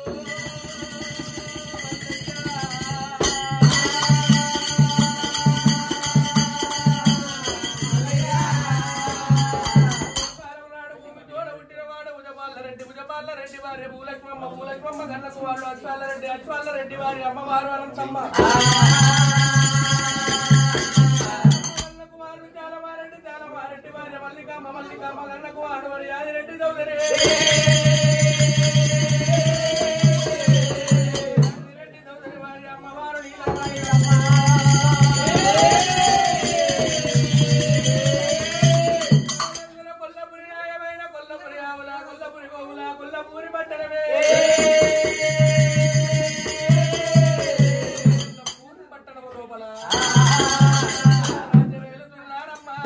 రెడ్డి వారి భూలక్ష్మమ్మ భూలక్ష్మమ్మ గన్నకు వాళ్ళు అశ్వాలరెడ్డి అశ్వాలరెడ్డి వారి అమ్మవారు అనంతమ్మ గన్నకు వారు చాలమారెడ్డి చాలమారెడ్డి వారి మల్లికమ్మ మల్లికమ్మ గన్నకు వాడు వారి యాదిరెడ్డి చౌదరి యాదిరెడ్డి చౌదరి వారి అమ్మవారు నీలమ్మాయి కొల్లపురి న్యాయమైన కొల్లపురి ఆవుల కొల్లపురి గోవుల కొల్లపురి పట్టణమే కొల్లపూరి పట్టణము లోపల రాజ్యం ఏలుతున్నారమ్మా.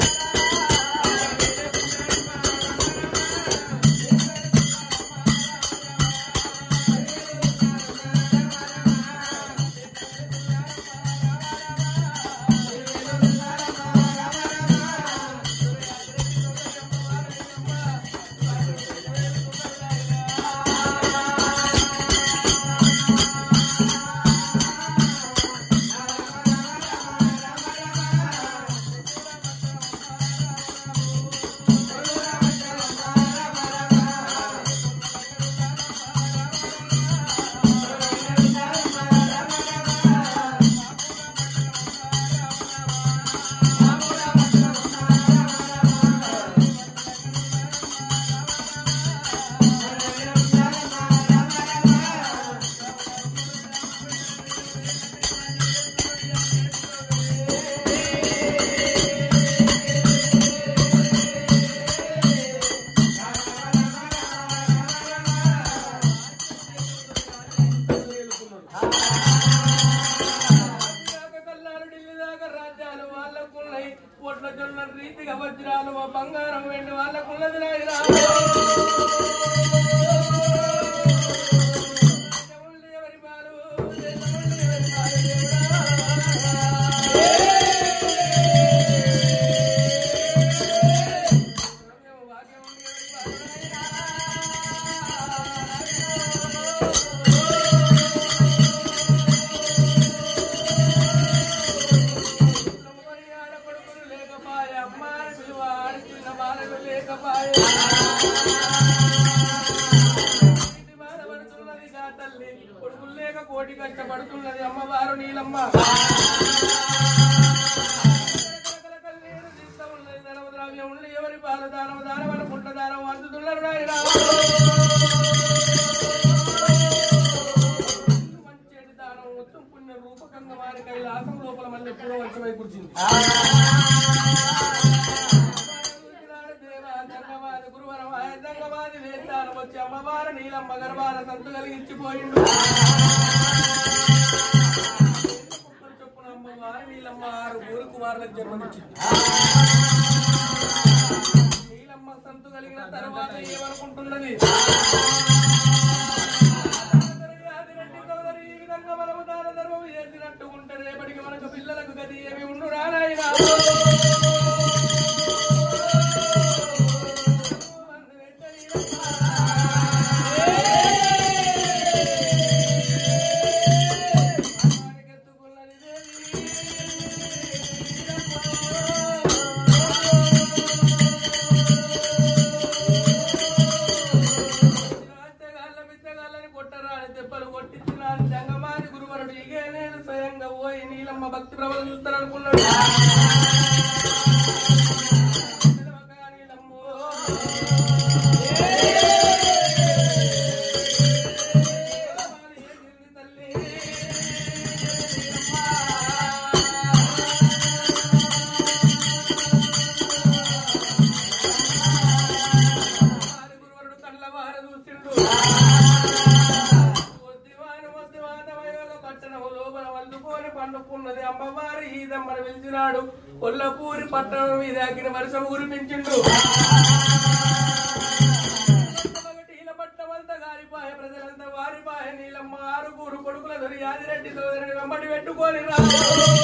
దాకా కల్లాలు ఢిల్లీ దాకా రాజ్యాలు వాళ్ళకున్నాయి కోట్ల జొన్న రీతిగా వజ్రాలు ఆ బంగారం వెండి వాళ్ళకున్నది నాయనా దేశముండి ఎవరి పాలు, దేశముండి ఎవరి పాలు దేవుడా. భాగ్యముండి ఎవరి పాలు మరి ఆడపడుకులు లేకపాయే, అమ్మాయి పిలువ ఆడుతున్న బాలలు లేకపాయే. ఇది బాధపడుతున్నది గా తల్లి, కొడుకులు లేక కోటి కష్టపడుతున్నది అమ్మవారు నీలమ్మ కలకల కన్నీరు తీస్తా ఉన్నది ధనము ద్రవ్యం ఉండి ఎవరి పాలు దానము దానమన పుట్ట దానం అందుతున్నారు నాయనా మంచి దానం మొత్తం పుణ్య రూపకంగా వారి కైలాసం లోపల మళ్ళీ ఎప్పుడో వచ్చి కూర్చుంది వచ్చి అమ్మవారు నీలమ్మ గర్భాల సంతు కలిగించిపోయిండు చొప్పున అమ్మవారు నీలమ్మ ఆరు ఊరు కుమారులకు జన్మనిచ్చింది నీలమ్మ సంతు కలిగిన తర్వాత ఏమనుకుంటున్నది ఆదిరెడ్డి సోదరి ఈ విధంగా మనము దాన ధర్మం చేసినట్టు ఉంటే రేపటికి మనకు పిల్లలకు గది ఏమి ఉండు రానాయినా దెబ్బలు కొట్టించినాడు జంగమాని గురువరుడు ఇగే నేను స్వయంగా పోయి నీలమ్మ భక్తి ప్రభలు చూస్తాను అనుకున్నాడు తెలవక నీలమ్మో. ఏమని ఏసింది తల్లి? వారి గురువరుడు కళ్ళ వార చూసిండు వద్దివాను వద్దివాతమయోగ పట్టణము లోపల వండుకొని పండుకున్నది అమ్మవారి ఈదమ్మను పిలిచినాడు కొల్లపూరి పట్టణం మీద అగ్ని వర్షం కురిపించిండు పగటీల పట్టమంతా గారిపాయ ప్రజలంతా వారిపాయ నీలమ్మ ఆరుగురు కొడుకుల దొరి యాదిరెడ్డి సోదరుని వెంబడి పెట్టుకొని రా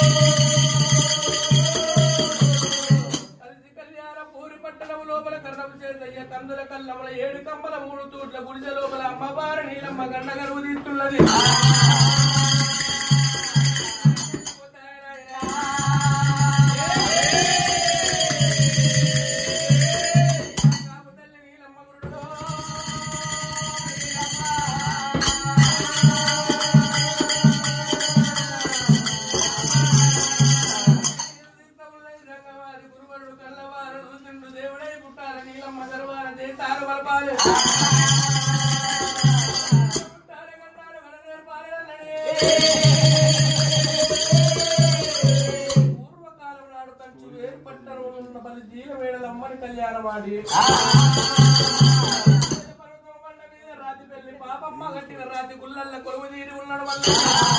కలిసి కళ్యాణ పూరి పట్టణం లోపల కర్ణ కమ్మలు చేతయ్య కందుల కల్లమ్మల ఏడు కమ్మల మూడు తూట్ల గుడిసె లోపల అమ్మవారు నీలమ్మ గండ గరువు తీస్తున్నది కాపు తల్లి నీలమ్మ గురుడో, రంగవారి గురువరుడు కల్లవారు చూసిండు దేవుడై పుట్టాల నీలమ్మ దర్బార దేశాలు బలపాలు పుట్టాల గండాలు వరదలు పాలననే. పూర్వకాలం నాడు కంచు ఏర్పట్టను ఉన్న పది జీవ వేడలమ్మని కళ్యాణమాడి పర్వతం బండ మీద రాతి పెళ్లి పాపమ్మ కట్టిన రాతి గుల్లల్ల కొలువు తీరి ఉన్నాడు మళ్ళీ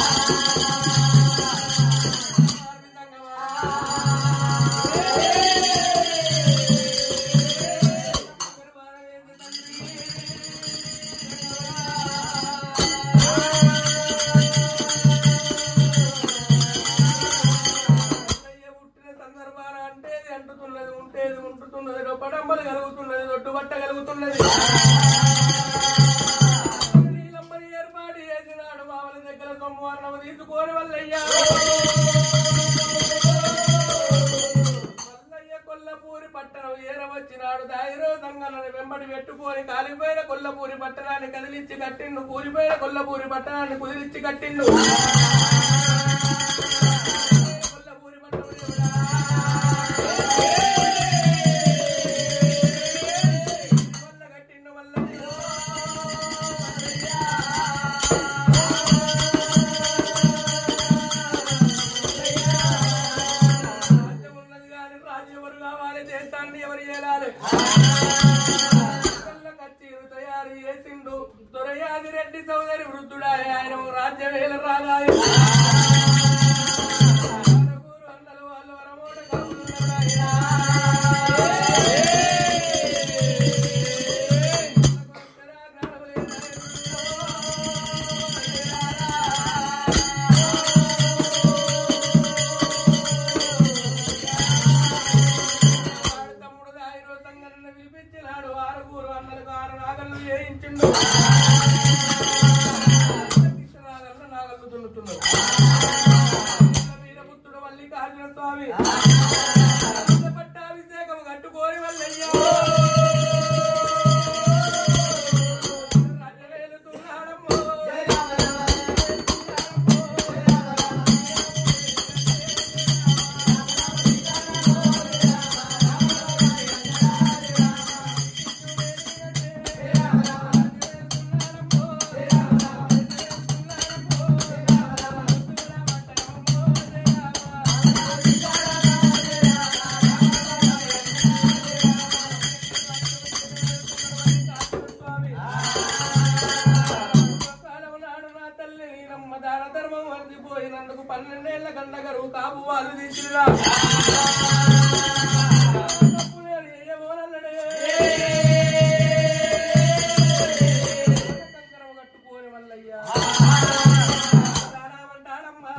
పుట్టిన సందర్భాన అంటేది అంటుతున్నది ఉంటేది ఉంటుతున్నది రొప్పడంబలు కలుగుతున్నది దొడ్డుబట్ట కలుగుతున్నది నీలమ్మని ఏర్పాటు చేసినాడు బావల దగ్గర సోమవారం తీసుకొని వల్లయ్యా మల్లయ్య కొల్లపూరి పట్టణం ఏరవచ్చినాడు దాయిరో సంగలను వెంబడి పెట్టుకొని కాలిపోయిన కొల్లపూరి పట్టణాన్ని కదిలిచ్చి కట్టిండు కూలిపోయిన కొల్లపూరి పట్టణాన్ని కుదిరిచ్చి కట్టిండు కొల్లపూరి పట్టణం ఎవడా? కొల్ల కట్టిండు మల్లయ్య రాజ్యం ఉన్నది కానీ రాజ్యం ఎవరు కావాలి దేశాన్ని ఎవరు చేయాలి కచ్చీరు తయారు చేసిండు దొరయాది రెడ్డి సోదరి వృద్ధుడాయ ఆయన రాజ్యం వేల రాగాయ అన్నలు వాళ్ళు వరమోడ వాడు తమ్ముడు దాయిరో సంగరణ పిలిపించినాడు ఆరుగురు అన్నలకు ఆరు నాగళ్ళు చేయించిండు కృష్ణనాగళ్ళు నాగళ్ళు దున్నుతున్నాడు వీరపుత్రుడు మల్లికార్జున స్వామి పట్టాభిషేకం కట్టుకోని వల్లయ్యా రాజవేలుతున్నాడమ్మో. కాలం నాడు నా తల్లి నీలమ్మ దాన ధర్మం వర్దిపోయినందుకు పన్నెండేళ్ల గండగరు కాపు వాళ్ళు తీసిరా తప్పు నేను చేయబోనన్నడే. కంకణం కట్టుకోని మల్లయ్య. దానమంటాడమ్మా.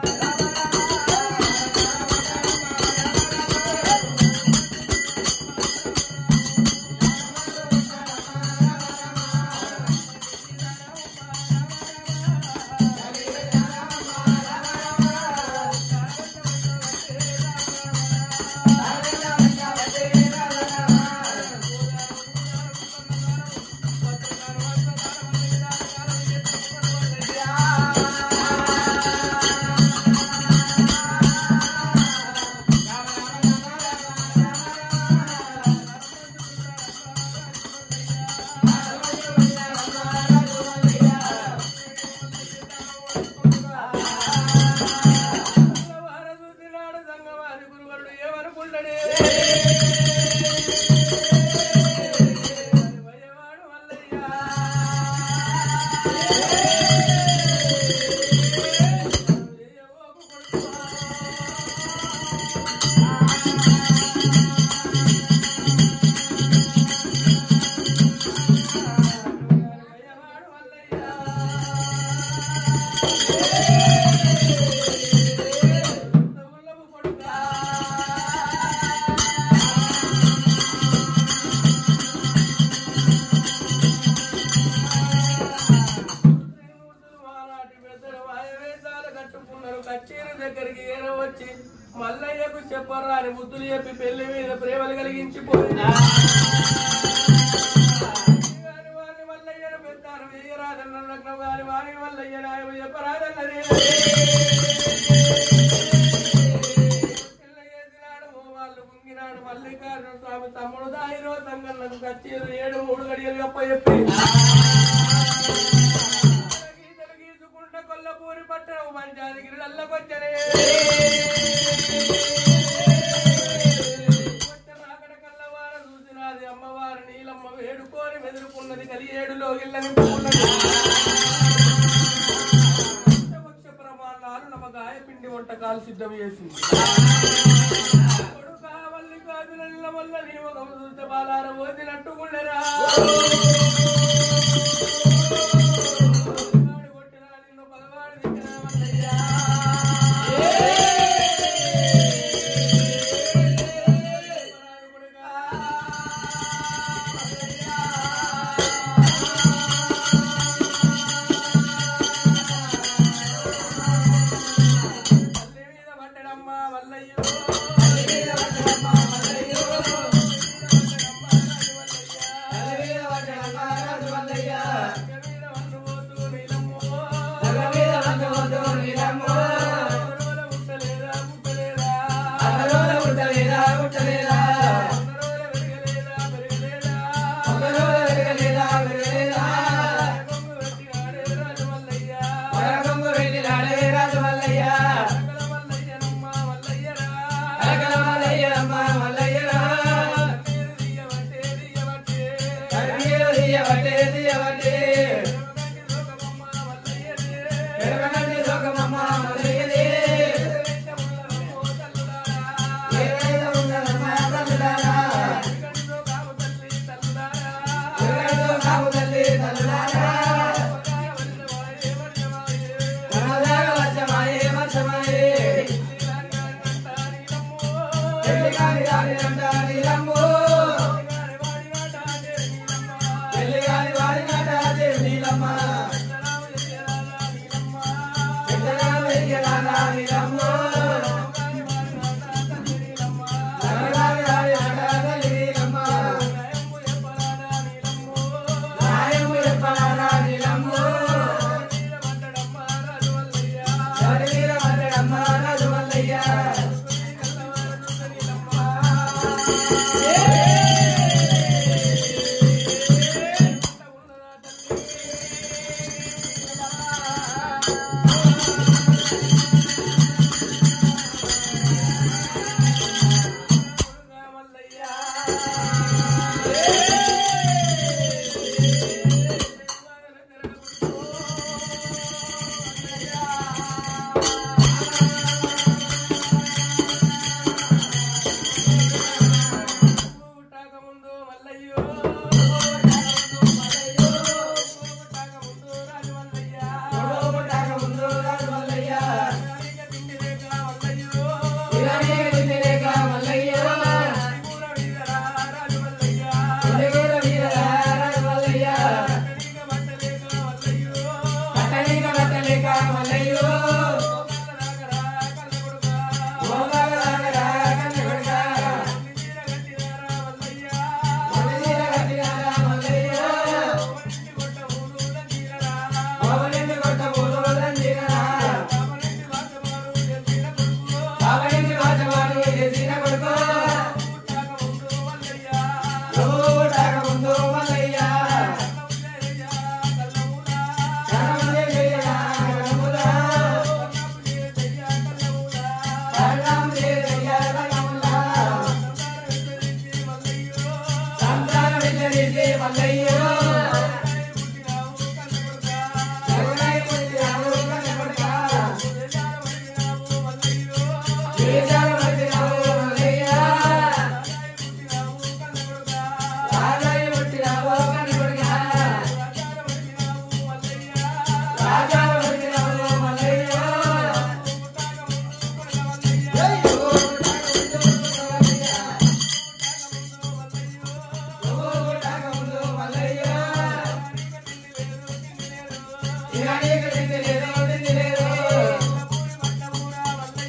Thank దగ్గరికి ఏర వచ్చి మల్లయ్యకు చెప్పరా అని ముద్దులు చెప్పి పెళ్లి మీద ప్రేమలు కలిగించిపోయింది వారి వారి మల్లయ్యను పెద్దారు వేయరాదన్న లగ్నం వారి వారి మల్లయ్య నాయము చెప్పరాదన్నదే పిల్లయ్యేసినాడు, వాళ్ళు కుంగినాడు మల్లికార్జున స్వామి తమ్ముడు దాయిరో సంగన్నకు కచ్చేరు ఏడు మూడు గడియలు గొప్ప చెప్పి గీతలు గీసుకుంట కొల్లపూరి పట్టణం పంచాదిగిరి నల్లకొచ్చనే రాకడ కల్లవార చూసినది అమ్మవారు నీలమ్మ వేడుకోని మెదురుకున్నది కలి ఏడులో ఇళ్ళ నింపుకున్నది పంచభక్ష ప్రమాణాలు నమ గాయపిండి వంటకాలు సిద్ధం చేసింది కొడుకా మల్లికార్జునుల వల్ల నీ ఒక చూస్తే బాలార పోతినట్టుకుండరా పగవాడు కొట్టినా నిన్ను పగవాడు తిట్టినా మల్లయ్యా. పరాదు కొడుకా. తల్లి మీద పడ్డడమ్మా మల్లయ్యో. తల్లి మీద పడ్డడమ్మా మల్లయ్యో. తల్లి మీద పడ్డడమ్మా రాజు మల్లయ్య. తల్లి మీద వండుకోతూ నీలమ్మో. అందరోల పుట్టలేదా, పుట్టలేదా. అందరోల పెరగలేదా, పెరగలేదా. కొంగు పెట్టినాడే రాజు మల్లయ్య. సకల మల్లయ్యనమ్మ మల్లయ్యరా. కన్నీరు తీయవట్టే, తీయవట్టే. ఎరగంటి లోకమమ్మ మల్లయ్యనే. వెంట ఉన్నదమ్మో తల్లులారా. ఎరగంటిలో కాము తల్లి తల్లులారా. పరాయ వరిసమాయే, వరిసమాయే. శ్రీరాని గారి అంట నీలమ్మో. గారి వాడి నాట అదే నీలమ్మ. పెద్దరాము ఎయ్యరాదా నీలమ్మ. గారి వాడి నాట తల్లి నీలమ్మ. నయము ఎప్పరాదా నీలమ్మో. నీల పడ్డడమ్మ రాజు మల్లయ్య. కల్లవార చూస నీలమ్మ. ముందు మల్లయ్యో ముందు రాజు మల్లయ్య తిండి లేక మల్లయ్యో త్రిపుర వీరరా రాజు మల్లయ్య కట్టనీక బట్టలేక మల్లయ్యో గోపాల రాగరా కళ్ళ కొడుకా చీర కట్టినారా మల్లయ్య ఓవరింటి కొట్ట ఊరుల తీరరా ఓవరింటి వాసమారు చేసిన కొడుకు పుట్టాక ముందు మల్లయ్య కల్లములయ్య కల్లములా కల్లము చేసయ్య కల్లములా సంసారం విచ్చరిసి మల్లయ్యో కరుణాయి పుట్టినావు కన్న కొడుకా దేశాలు పట్టినావు మల్లయ్య రాజాయి పుట్టినావు కన్న కొడుకా రాజాలు పట్టినావు మల్లయ్య మల్లయ్య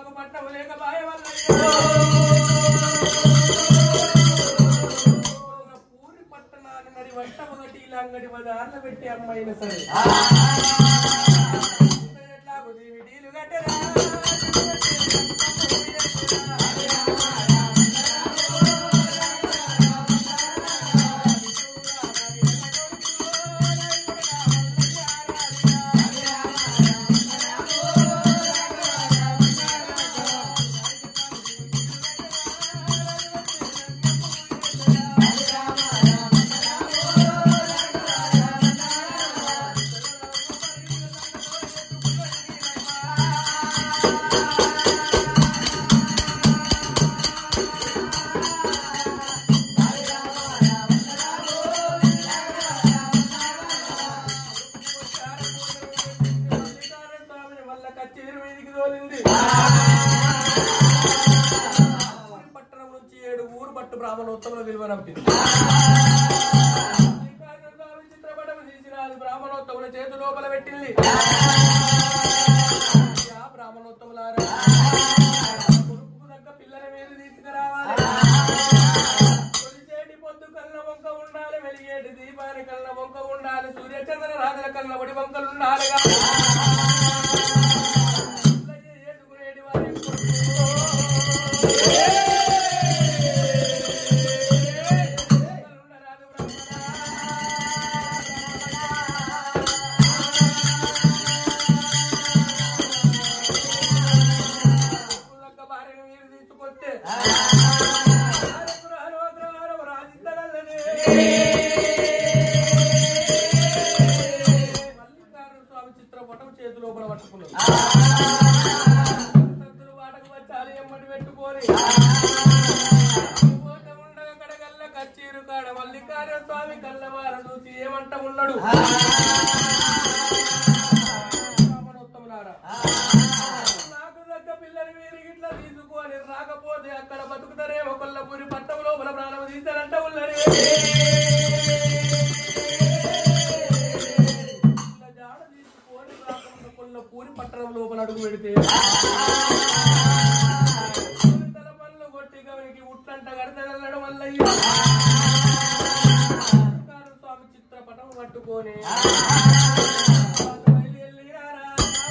ఒక పట్టం లేక బాయ వల్ల పూరి పట్టణాన్ని మరి వంట ఒకటి ఇలా అంగడి పదార్లు పెట్టి అమ్మాయిన సరే ఎట్లా కుదివి డీలు కట్టెరా స్వామిని వల్ల కచ్చేరు మీదికి తోలింది ఊరి పట్టణం నుంచి ఏడు ఊరు పట్టు బ్రాహ్మణోత్తముల విలువ నంపింది స్వామి చిత్రపటం తీసిన అది బ్రాహ్మణోత్తముల చేతు లోపల పెట్టింది ఆ బ్రాహ్మణోత్తములారా కొడుకు దగ్గర పిల్లల మీద తీసుకురావాలి కొలిచేటి పొద్దు కళ్ళ వంక ఉండాలి వెలిగేటి దీపాని కళ్ళ వంక ఉండాలి సూర్యచంద్ర రాజుల కళ్ళ ఒడి వంకలు ఉండాలిగా పిల్లయ్య ఏడుకునేటి వారి కొడుకు. కులక్క భార్యను మీరు తీసుకొస్తే ఆరుగురు అగ్రహారం రాజిస్తాడల్లనే. మల్లికార్జున స్వామి చిత్రపటం చేతి లోపల పట్టుకున్నారు సద్దులు వాటకు వచ్చాలి ఎమ్మటి పెట్టుకొని పోత ఉండగా కడగల్ల కచ్చీరు కాడ మల్లికార్జున స్వామి కళ్ళవార చూసి ఏమంట ఉన్నాడు బ్రాహ్మణోత్తములారా. నాకు దగ్గ పిల్లలు మీరు ఇట్లా తీసుకొని రాకపోతే అక్కడ బతుకుతారేమో కొల్లపూరి పట్టం లోపల ప్రాణం తీస్తారంట ఉన్నది ఇట్లా జాడ తీసుకొని రాకుండా కొల్లపూరి పట్టణం లోపల అడుగు పెడితే తల పనులు కొట్టి గవనికి ఉట్లంట కడతాడల్లడం వల్ల స్వామి చిత్రపటం పట్టుకొని బయలుదేరారా.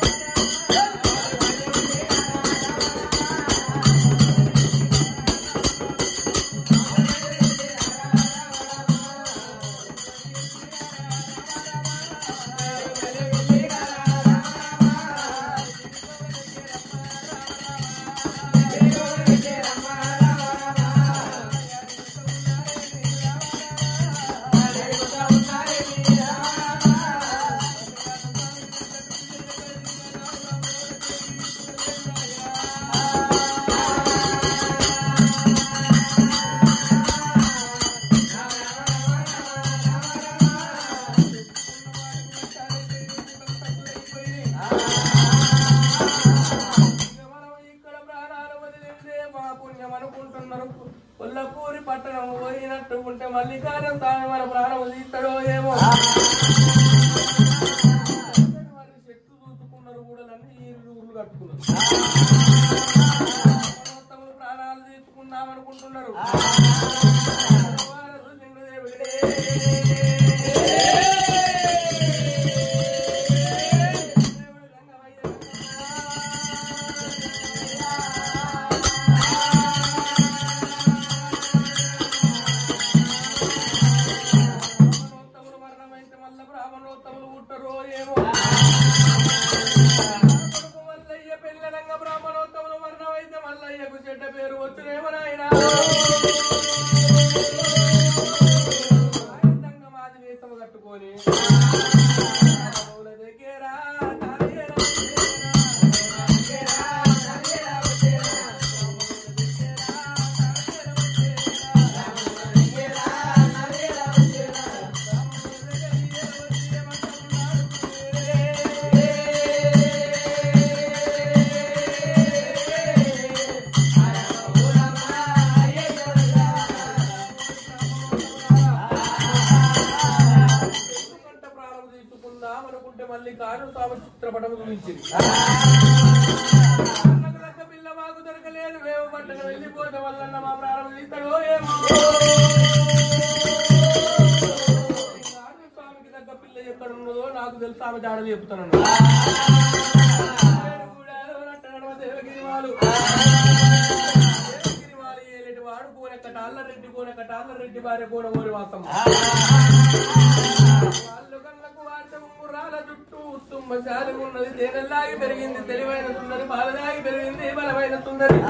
ఇక మనం ఇక్కడ ప్రాణాలు వదిలిందే మా పుణ్యం అనుకుంటున్నారు కొల్లపూరి పట్టణం పోయినట్టు ఉంటే మల్లికార్జున స్వామి మన ప్రాణం తీస్తాడో ఏమో వారి శక్తి చూసుకున్నారు కూడా ఈ ఊర్లు కట్టుకున్నారు మొత్తములు ప్రాణాలు తీసుకుందాం అనుకుంటున్నారు వారసు లింగదేవుడే. దేవుడు రంగమయ్య బ్రాహ్మణోత్తములు మరణమైతే మళ్ళా బ్రాహ్మణోత్తములు పుట్టరో ఏమో కొడుకు మల్లయ్య పెళ్ళనంగా బ్రాహ్మణోత్తములు మరణమైతే మల్లయ్యకు చెడ్డ పేరు వచ్చునేమో నాయనా ఆయుధంగా మాది వేషము కట్టుకొని రాముల దగ్గర తాళేరా ఎందుకంట ప్రాణం తీసుకుందాం అనుకుంటే మళ్ళీ కారు స్వామి చిత్రపటం చూపించింది అన్నకు లెక్క పిల్ల లేకపోతే వల్లన్న మా ప్రాణం తీస్తాడో ఏమో నాడు స్వామికి తగ్గ పిల్ల ఎక్కడ ఉన్నదో నాకు తెలుసు ఆమె జాడలు చెప్తున్నాను దేవగిరివాలు దేవగిరివాలు ఏలేటి వాడు కోనెక్క టాళ్ళరెడ్డి కోనెక్క టాళ్ళరెడ్డి భార్య కోన కోరి వాసం వాళ్ళు కళ్ళకు వార్త ముర్రాల జుట్టు తుమ్మ శాలి ఉన్నది తేనెల్లాగి పెరిగింది తెలివైన సుందరి బాలదాగి పెరిగింది బలమైన సుందరి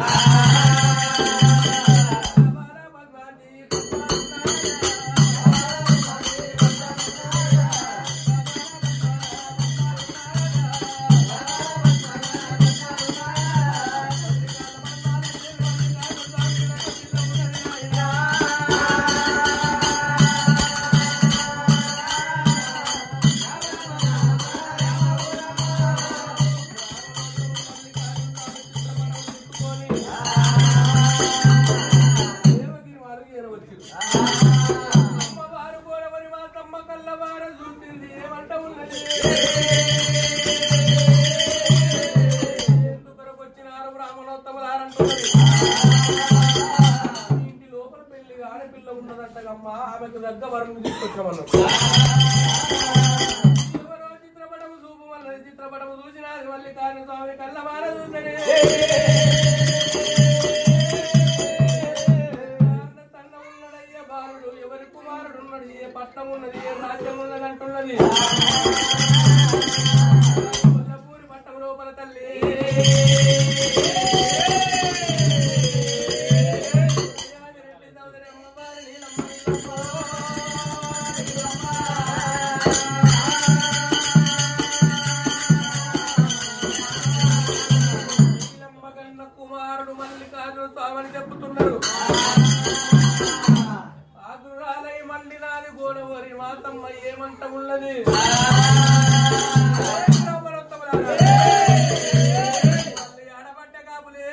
దేవగిరి వారు ఏరవచ్చు అమ్మవారు కోరవరి మా తమ్మ కళ్ళవారు చూసింది ఏమంట ఉన్నది ఎందుకొరకు వచ్చినారు బ్రాహ్మణోత్తములారంటున్నది ఇంటి లోపల పెళ్లి ఆడపిల్ల ఉన్నదంటగమ్మా ఆమెకు దగ్గ వరం తీసుకొచ్చామన్నారు ఎవరో చిత్రపటము చూపు వల్ల చిత్రపటము చూసినాది మల్లికార్జున స్వామి కళ్ళవార చూసనే తన్న ఉన్నడయ్య బాలుడు ఎవరి కుమారుడు ఉన్నాడు ఏ పట్టం ఉన్నది ఏ రాజ్యం ఉన్నది అంటున్నది కొల్లపూరి పట్టం లోపల తల్లి రెడ్డి సోదరి అమ్మవారి నీలమ్మ నీలమ్మ కన్న కుమారుడు మల్లికార్జున స్వామిని చెప్పుతున్నారు ఆదురాలై మళ్ళీ నాది గోడవరి మాతమ్మ ఏమంట ఉన్నది మళ్ళీ ఆడబడ్డ కాపులే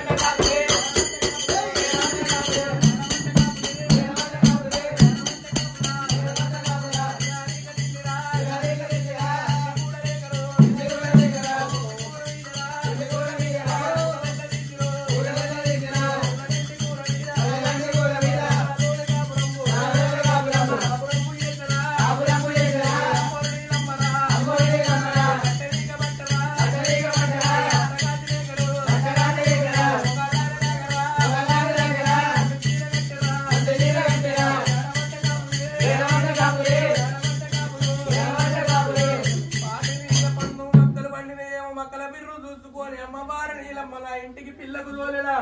మక్కల బిర్రు చూసుకొని అమ్మవారు నీలమ్మ నా ఇంటికి పిల్లకు తోలేనా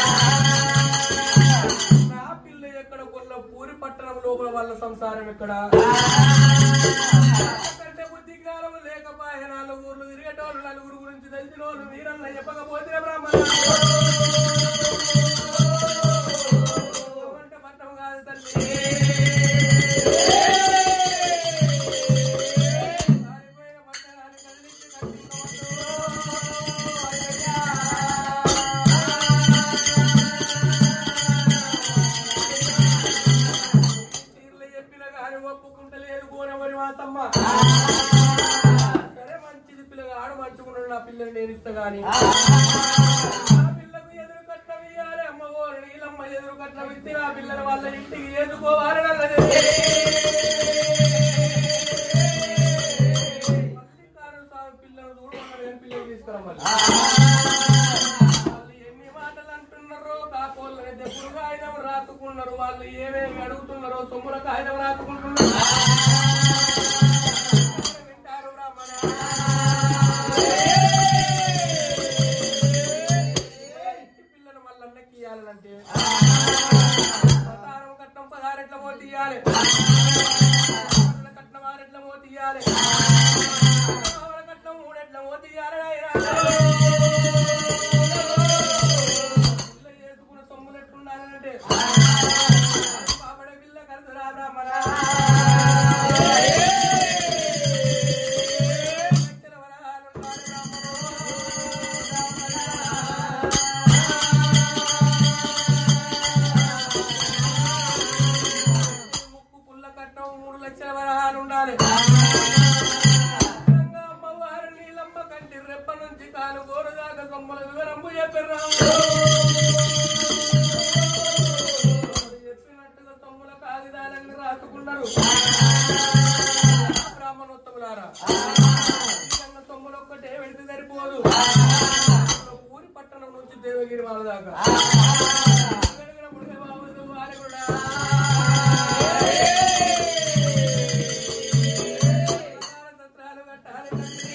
నా పిల్ల ఎక్కడ కొల్ల పూరి పట్టణం లోపల వాళ్ళ సంసారం ఎక్కడ కంటే బుద్ధి జ్ఞానం లేకపోయే నాలుగు ఊర్లు తిరిగేటోళ్ళు నలుగురు గురించి తెలిసిన వాళ్ళు మీరన్న చెప్పకపోతే బ్రాహ్మణ అంటే పట్టం కాదు తల్లి పారిపోయిన పట్టణాన్ని కదిలించి తీర్లు చెప్పిన గాని ఒప్పుకుంటలేదు కోనవరి మాతమ్మ సరే మంచిది పిల్లగా ఆడు మంచుకున్నాడు నా పిల్లని నేను ఇస్తా గాని నా పిల్లకు ఎదురు కట్నం ఇయ్యాలి అమ్మ ఓరు నీలమ్మ ఎదురు కట్నం ఇస్తే నా పిల్లని వాళ్ళ ఇంటికి ఏదుకోవాలి నల్లది మల్లికార్జున స్వామి పిల్లను దూరమన్నారు ఏం పిల్లలు తీసుకురమ్మాలి వాళ్ళు ఎన్ని మాటలు అంటున్నారో కాకోళ్ళని దెబ్బలు కాగితం రాసుకున్నారు వాళ్ళు ఏమేమి అడుగుతున్నారో సొమ్ముల కాగితం రాసుకుంటున్నారు వింటారు బ్రాహ్మణ ఇంటి పిల్లను మళ్ళన్నకి ఇయ్యాలంటే పదహారు కట్నం పదహారెట్ల పోటీ ఇయ్యాలి కట్నం ఆరెట్ల పోటీ ఇయ్యాలి కట్నం మూడెట్ల పోటీ ఇయ్యాలి పిల్ల చేసుకున్న సొమ్ములు ఎట్లుండాలంటే పాపడ పిల్ల కలుసురా బ్రాహ్మణ లక్షల వరహాలు ఉండాలి బ్రాహ్మణ. ముక్కు పుల్ల కట్నం మూడు లక్షల వరహాలు ఉండాలి రంగా అమ్మవారు నీలమ్మ కంటి రెప్ప నుంచి కాలు గోరు దాకా సొమ్మల వివరంబు చెప్పారు దేవగిరి వాళ్ళ దాకా వెనుకన పుడితే బాబులు వారి కూడా సత్రాలు కట్టాలి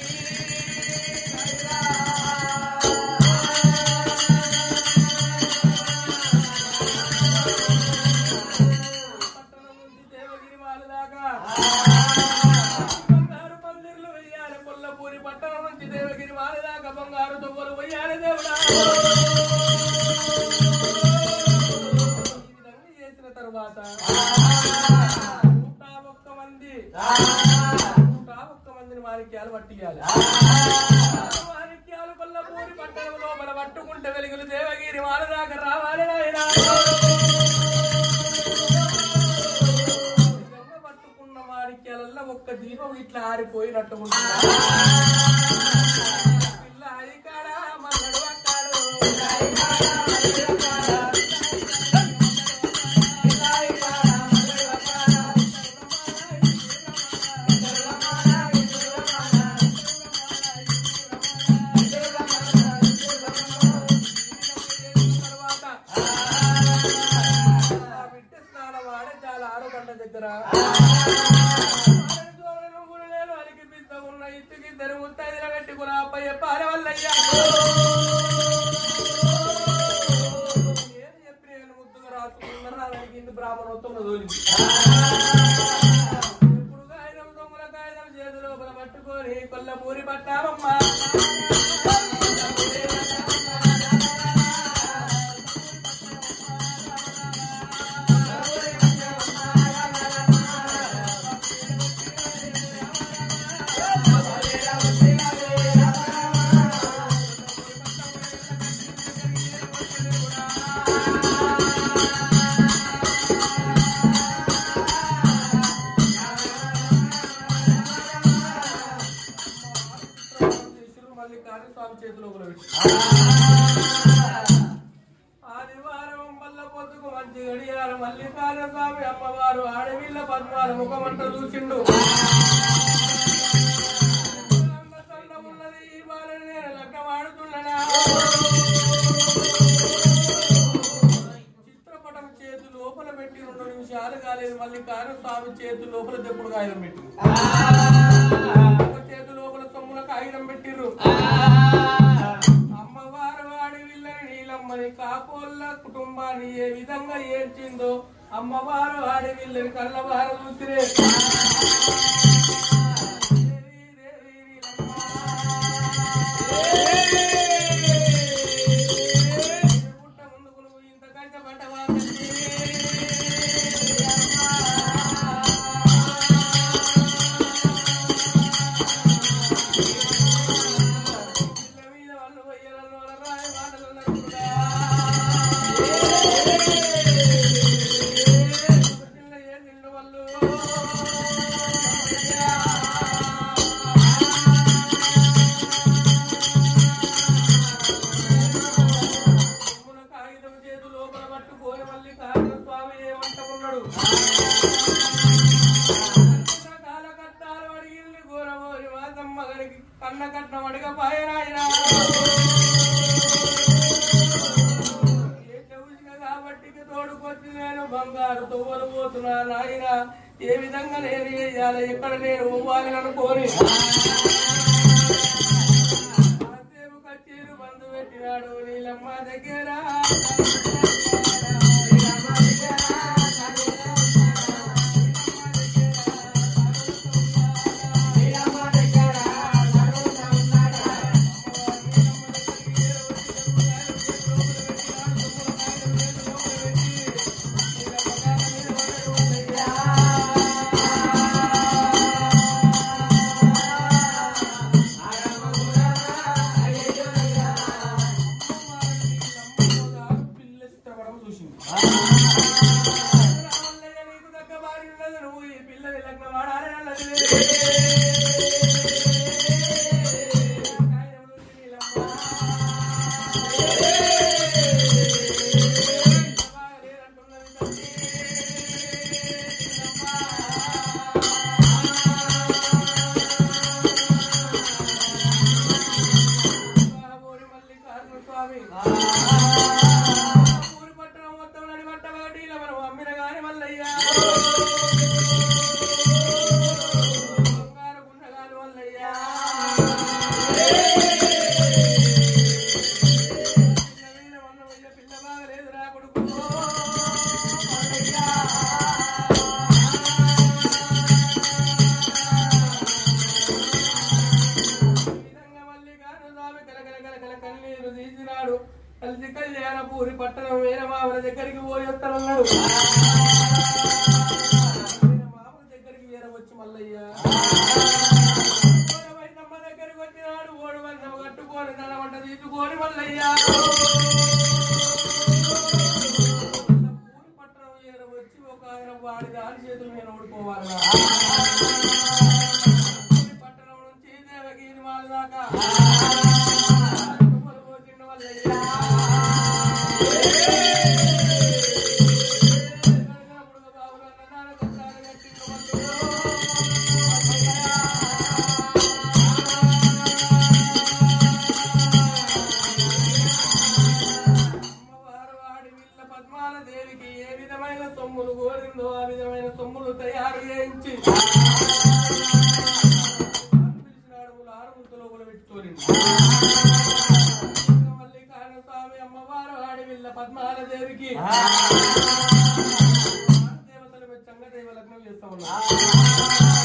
పట్టణం నుంచి దేవగిరి వాళ్ళ దాకా బంగారు పందిర్లు వెయ్యాలి కొల్లపూరి పట్టణం నుంచి దేవగిరి వాళ్ళ దాకా బంగారు దువ్వలు వెయ్యాలి దేవుడా ఈ విధంగా చేసిన తర్వాత నూట ఒక్క మంది నూట ఒక్క మందిని మాణిక్యాలు పట్టియాలి మాణిక్యాలు కొల్లపూరి పట్టణం లోపల పట్టుకుంటే వెలుగులు దేవగిరి వాళ్ళ దాకా రావాలి నాయనా నిజంగా పట్టుకున్న మాణిక్యాలల్లో ఒక్క దీపం ఇట్లా ఆరిపోయినట్టు ఉంటుంది పిల్ల అరికాడ మల్లడు అక్కాడు తర్వాత ఆ బిడ్డ స్నానం ఆడే చాలా ఆరు గంటల దగ్గర నువ్వు నేను అలికి పిద్ద ఉన్న ఇట్టుకి ఇద్దరు ముత్తైదుల కట్టుకుని అప్పయ్య పారవల్లయ్యా ఏది చెప్పి నేను ముద్దుగా రాసుకున్నారు దానికి ఇందు బ్రాహ్మణోత్తం తోలింది ఇప్పుడు కాగితం దొంగల కాగితం చేతి లోపల పట్టుకొని కొల్లపూరి పట్టామమ్మా శిష్యులు మళ్ళీ స్వామి చేతిలో పెట్టి ఆదివారం వల్ల పొద్దుకు మంచి గడియారు మల్లికార్జున స్వామి అమ్మవారు ఆడవిల్ల పద్మాల ముఖమంట చూసిండు అన్న సన్న ఉన్నది ఈ బాలని నేను లెక్కమాడుతున్ననా చిత్రపటం చేతి లోపల పెట్టి రెండు నిమిషాలు కాలేదు మళ్ళీ కారు స్వామి చేతి లోపల తెప్పుడు కాగితం పెట్టి ఒక చేతి లోపల సొమ్ముల కాగితం పెట్టిర్రు అమ్మవారు వాడి వీళ్ళని నీలమ్మని కాపోళ్ళ కుటుంబాన్ని ఏ విధంగా ఏడ్చిందో అమ్మవారు వాడి వీళ్ళని కళ్ళవారు చూసిరే దేవి, దేవి, నీలమ్మ. పుట్ట ముందుకు నువ్వు ఇంత కష్టపడ్డవా పిల్ల మీద వాళ్ళు వయ్యలలో రాయ మాటలు నడుపురా. పిల్ల ఏ నిండు వాళ్ళు కొమ్మున కాగితం చేతి లోపల పట్టుకొని మళ్ళీ కాగిత స్వామి ఏమంట ఉన్నాడు కాల కట్టాలు అడిగింది ఘోరమోరి మాతమ్మ గారికి కన్న కట్నం అడిగ పాయరాయినా ఏ చెవులుగా కాబట్టి ఇక తోడుకొచ్చి నేను బంగారు తొవ్వలు పోతున్నా నాయన ఏ విధంగా నేను చేయాలి ఎక్కడ నేను పోవాలి అనుకోని కాసేపు కచ్చీరు బంధు పెట్టినాడు నీలమ్మ దగ్గర పిల్ల చిత్రపటం చూసింది రామల్లయ్య నీకు తగ్గ భార్య ఉన్నది నువ్వు ఈ పిల్లని లగ్నం వాడాలి అన్నది కాగితం చూసి నీలమ్మ. బాగా లేదంటున్నది తల్లి. నీలమ్మ. బాబోరి మల్లికార్జున స్వామి కలిసి కళ్యాణ పూరి పట్టణం వేరే మామల దగ్గరికి పోయి వస్తానన్నాడు వేరే మామల దగ్గరికి వేరే వచ్చి మల్లయ్య ఓడవైనమ్మ దగ్గరికి వచ్చినాడు ఓడవన్నమ్మ కట్టుకొని తన వంట తీసుకొని మల్లయ్య పూరి పట్టణం వేరే వచ్చి ఒక ఆయన వాడి దాని చేతుల మీద ఓడిపోవాలి పట్టణం నుంచి దేవగిరి మాల దాకా తుమ్మలు పోసిన మల్లయ్య. కడగనప్పుడు బాబులన్న నాన్న కొట్టాడు గట్టిగా అమ్మవారు వాడి విల్ల పద్మాల దేవికి ఏ విధమైన సొమ్ములు కోరిందో ఆ విధమైన సొమ్ములు తయారు చేయించి పిలిచిన అడుగులు ఆరు ముద్దలో కూడా పెట్టుకోలేదు మల్లికార్జున స్వామి అమ్మవారు వాడి విల్ల పద్మాల దేవికి దేవతలు మెచ్చంగా దైవ లగ్నం చేస్తా ఉన్నారు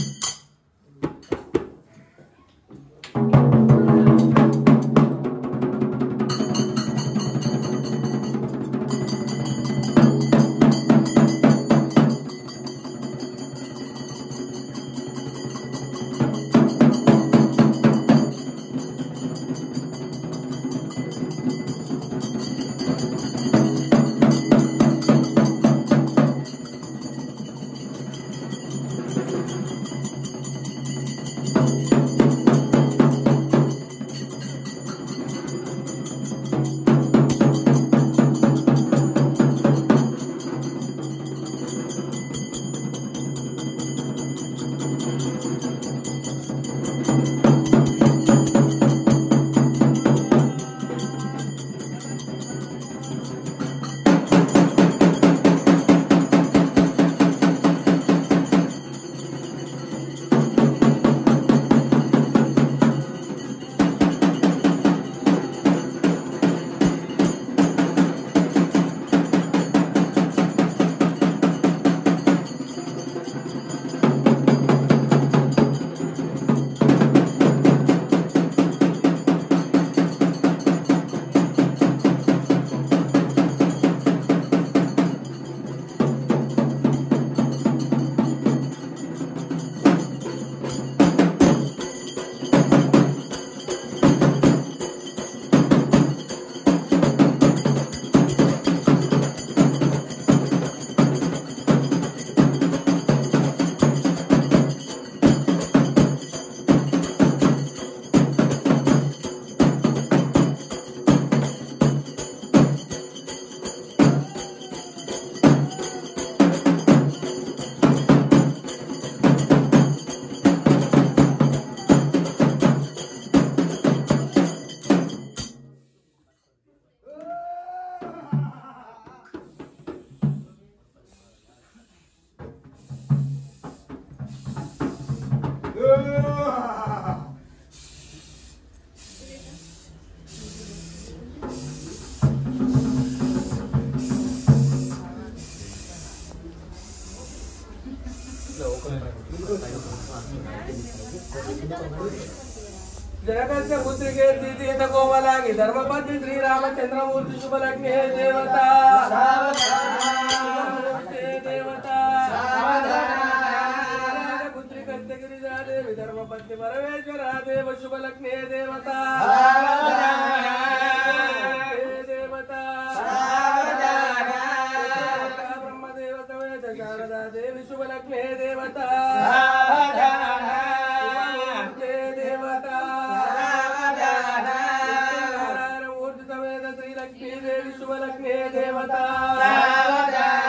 జనకస్య పుత్రికే సీత కోమలాగి ధర్మపతి శ్రీరామచంద్రమూర్తి శుభలగ్నే దేవత నమస్తే దేవత పుత్రికస్య గిరిజాదేవి ధర్మపతి పరమేశ్వర దేవ శుభలగ్నే దేవత దేవత బ్రహ్మదేవత వేద శారదా దేవి శుభలగ్నే దేవత దేవత ఊర్జిత వేద శ్రీలక్ష్మీ దేవి శుభలక్ష్మీ దేవత